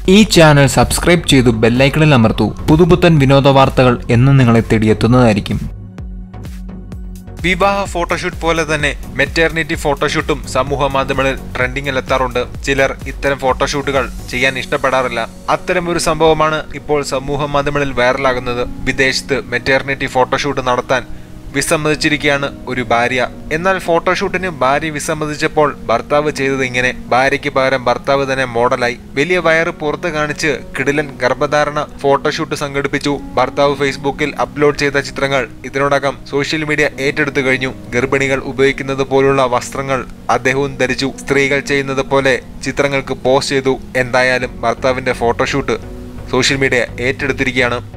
ഈ channel subscribe ചെയ്തു ബെല്ലൈക്കണിൽ അമർത്തൂ പുതുപുത്തൻ വിനോദ വാർത്തകൾ എന്നും നിങ്ങളെ തേടിയെത്തുന്നതായിരിക്കും വിവാഹ ഫോട്ടോഷൂട്ട് പോലെ തന്നെ മെറ്റേർണിറ്റി ഫോട്ടോഷൂട്ടും സമൂഹ മാധ്യമങ്ങളിൽ ട്രെൻഡിങ്ങിൽ എത്താറുണ്ട് ചിലർ ഇത്തരം ഫോട്ടോഷൂട്ടുകൾ ചെയ്യാൻ ഇഷ്ടപ്പെടാറില്ല അത്തരം ഒരു സംഭവമാണ് ഇപ്പോൾ സമൂഹ മാധ്യമങ്ങളിൽ വൈറലാകുന്നത് വിദേശത്ത് മെറ്റേർണിറ്റി ഫോട്ടോഷൂട്ട് നടത്താൻ വിസമ്മതിച്ചിരിക്കുകയാണ് ഒരു ഭാര്യ എന്നാൽ ഫോട്ടോഷൂട്ടിന് ഭാര്യ വിസമ്മതിച്ചപ്പോൾ ഭർത്താവ് ചെയ്തത് ഇങ്ങനെ ഭാര്യയ്ക്ക് പകരം ഭർത്താവ് തന്നെ മോഡലായി വലിയ വയറ് പുറത്ത് കാണിച്ച് കിടിലൻ ഗർഭധാരണ ഫോട്ടോഷൂട്ട് സംഘടിപ്പിച്ചു ഭർത്താവ് ഫേസ്ബുക്കിൽ അപ്ലോഡ് ചെയ്ത ചിത്രങ്ങൾ ഇതിനോടകം സോഷ്യൽ മീഡിയ ഏറ്റെടുത്തു കഴിഞ്ഞു ഗർഭിണികൾ ഉപയോഗിക്കുന്നത് പോലുള്ള വസ്ത്രങ്ങൾ അദ്ദേഹവും ധരിച്ചു സ്ത്രീകൾ ചെയ്യുന്നത് പോലെ ചിത്രങ്ങൾക്ക് പോസ്റ്റ് ചെയ്തു എന്തായാലും ഭർത്താവിന്റെ ഫോട്ടോഷൂട്ട് സോഷ്യൽ മീഡിയ ഏറ്റെടുത്തിരിക്കുകയാണ്